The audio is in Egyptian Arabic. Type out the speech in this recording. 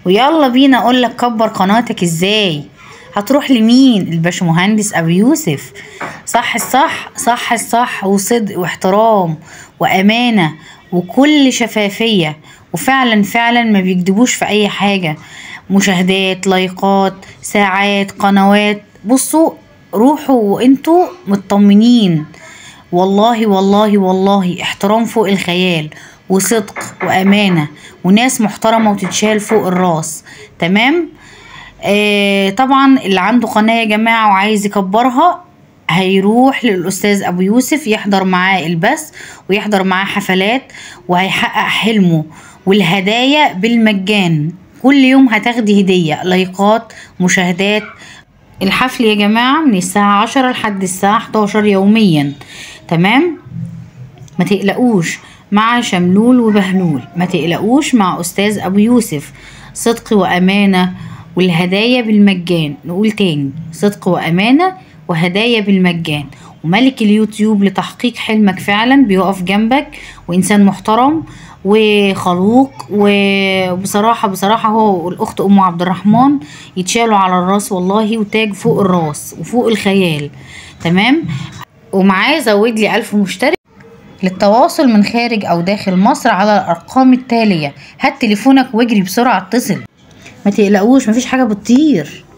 ويلا بينا اقول لك كبر قناتك ازاي هتروح لمين الباشمهندس ابو يوسف صح الصح صح الصح وصدق واحترام وامانه وكل شفافيه وفعلا فعلا ما بيكدبوش في اي حاجه مشاهدات لايكات ساعات قنوات بصوا روحوا وانتوا مطمنين والله والله والله احترام فوق الخيال وصدق وامانه وناس محترمه وتتشال فوق الراس تمام آه طبعا اللي عنده قناه يا جماعه وعايز يكبرها هيروح للاستاذ ابو يوسف يحضر معاه البث ويحضر معاه حفلات وهيحقق حلمه والهدايا بالمجان كل يوم هتاخدي هديه لايكات مشاهدات الحفل يا جماعة من الساعة عشرة لحد الساعة 11 يوميا تمام ما تقلقوش مع شملول وبهلول ما تقلقوش مع أستاذ أبو يوسف صدق وأمانة والهدايا بالمجان نقول تاني صدق وأمانة وهدايا بالمجان وملك اليوتيوب لتحقيق حلمك فعلا بيقف جنبك وإنسان محترم وخلوق وبصراحة بصراحة هو والأخت أم عبد الرحمن يتشالوا على الراس والله وتاج فوق الراس وفوق الخيال تمام ومعاه زود لي ألف مشترك للتواصل من خارج أو داخل مصر على الأرقام التالية هات تليفونك واجري بسرعة اتصل ما تقلقوش مفيش حاجة بتطير